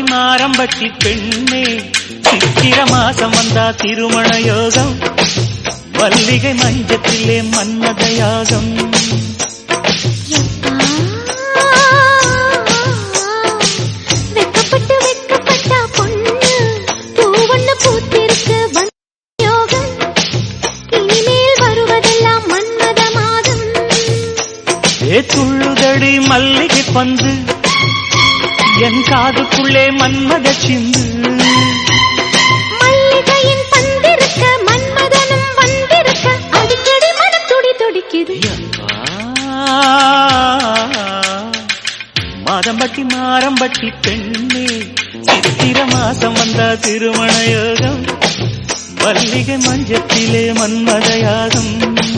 மாதம்பட்டி மாரம்பட்டி பெண்ணே சித்திர மாசம் வந்தா திருமண யோகம் மல்லிகை மஞ்சத்திலே மன்மத யாகம் வெக்கப்பட்டு வெக்கப்பட்டா பொண்ணு பூவண்ண பூத்திருக்கு வந்த யோகம் இனிமேல் வருவதெல்லாம் மன்மத மாதம் ஏ துள்ளுதடி மல்லிகை பந்து என் காதுக்குள்ளே மன்மத சிந்து மல்லிகையின் பந்திருக்க மன்மதனும் வந்திருக்க அடிக்கடி மனம் துடி துடிக்குது மாதம்பட்டி மாரம்பட்டி பெண்ணே சித்திர மாசம் வந்தா திருமண யோகம் மல்லிகை மஞ்சத்திலே மன்மத யாகம்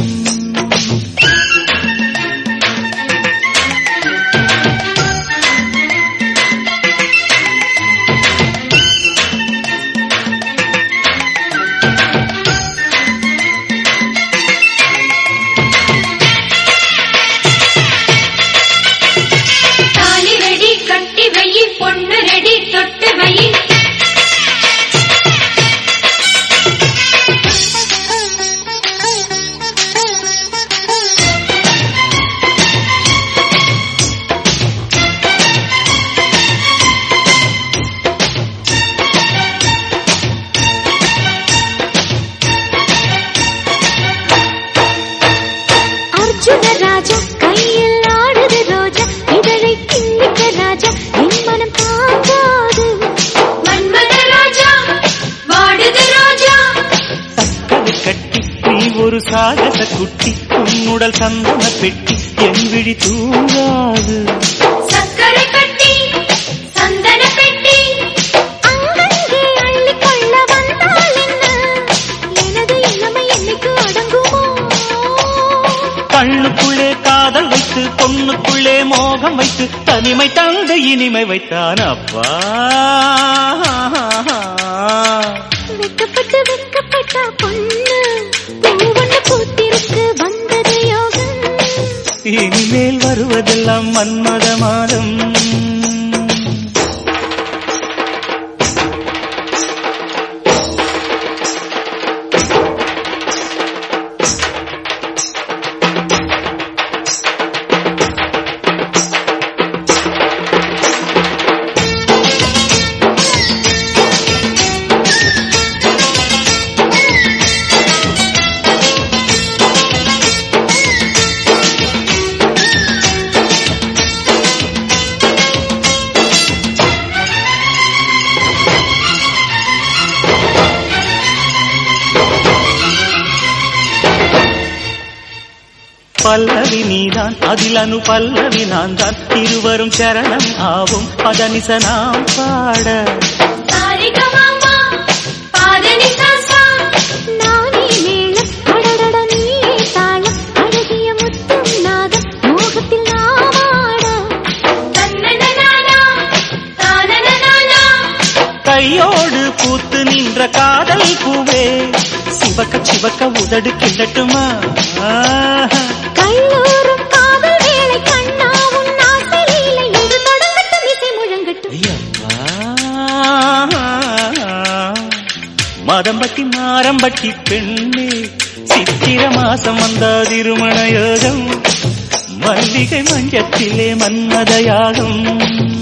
தாலி ரெடி கட்டி வையி பொண்ணு ரெடி தொட்டு வையி அர்ஜுன ராஜா கையில் ஆடுது ரோஜா இதழை கிள்ளிக்க ராஜா என் மனம் தாங்காது மன்மத ராஜா வாடுது ரோஜா தக்கதை கட்டி நீ ஒரு சாகச குட்டி உன்னுடல் சந்தன பெட்டி என் விழி தூங்காது சக்கரை கட்டி சந்தன பெட்டி அங்கங்கே அள்ளிக்கொள்ள வந்தால் என்ன எனது இளமை என்னைக்கு அடங்குமோ கண்ணுக்குள்ளே காதல் வைத்து பொண்ணுக்குள்ளே மோகம் வைத்து தனிமை தந்து இனிமை வைத்தான் அப்பா வெக்கப்பட்டு வெக்கப்பட்டா பொண்ணு பூவண்ண பூத்திருக்கு வந்தது யோகம் இனிமேல் வருவதெல்லாம் மன்மத மாதம் பல்லவி நீதான் அதில் அனு பல்லவி நான் தான் இருவரும் சரணம் ஆவும் பதனிச நாம் பாட சாரிக மாமா பாதனி சாசா நானே மேளம் அடடட நீயே தாளம் அழகிய முத்தும் நாதம் மோகத்தில் நாவாட தன்னனனானா தானனனானா கையோடு பூத்து நின்ற காதல் பூவே சிவக்க சிவக்க உதடு கிள்ளட்டுமா ஆஹா. கல்லூரும் காதல் வேளை கண்ணா உன் ஆசையிலை எது தொடங்கட்டும் இசை முழங்கட்டும் ஐயப்பா. மதம்பட்டி மாரம்பட்டி பெண்ணே சித்திர மாசம் வந்த திருமண யோகம் மல்லிகை மஞ்சத்திலே மன்மத யாகம்